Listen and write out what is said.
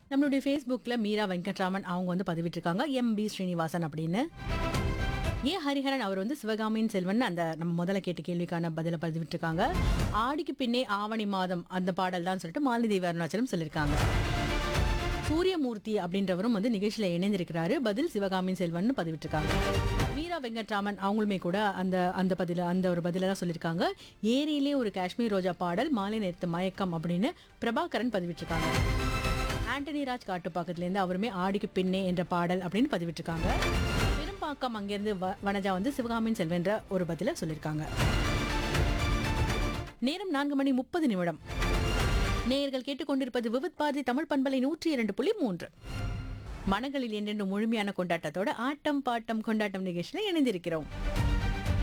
நம்மளுடைய ஃபேஸ்புக்ல மீரா வெங்கட்ராமன் அவங்க வந்து பதிவிட்டிருக்காங்க எம் பி ஸ்ரீனிவாசன் அப்படின்னு ஏ ஹரிஹரன் அவர் வந்து சிவகாமியின் செல்வன் அந்த நம்ம முதல்ல கேட்ட கேள்விக்கான பதில பதிவிட்டிருக்காங்க ஆடிக்கு பின்னே ஆவணி மாதம் அந்த பாடல் தான் சொல்லிட்டு மாலிதேவி அருணாச்சலம் சொல்லியிருக்காங்க சூரியமூர்த்தி அப்படின்றவரும் வந்து நிகழ்ச்சியில இணைந்திருக்கிறாரு பதில் சிவகாமியின் செல்வன் பதிவிட்டிருக்காங்க வீரா வெங்கட்ராமன் அவங்களுமே கூட அந்த அந்த பதில அந்த ஒரு பதில தான் சொல்லியிருக்காங்க ஏரியிலே ஒரு காஷ்மீர் ரோஜா பாடல் மாலை நேரத்து மயக்கம் அப்படின்னு பிரபாகரன் பதிவிட்டிருக்காங்க ஆண்டனி ராஜ் காட்டுப்பாக்கத்துலேருந்து அவருமே ஆடிக்கு பின்னே என்ற பாடல் அப்படின்னு பதிவிட்டிருக்காங்க பெரும்பாக்கம் அங்கேருந்து வ- வனஜா வந்து சிவகாமியின் செல்வன்ற ஒரு பதில சொல்லியிருக்காங்க நேரம் நான்கு மணி முப்பது நிமிடம் நேயர்கள் கேட்டுக்கொண்டிருப்பது விவித் பாரதி தமிழ் பண்பலை நூற்றி இரண்டு புள்ளி மூன்று மனங்களில் என்றென்று முழுமையான கொண்டாட்டத்தோட ஆட்டம் பாட்டம் கொண்டாட்டம் நிகழ்ச்சியில் இணைந்திருக்கிறோம்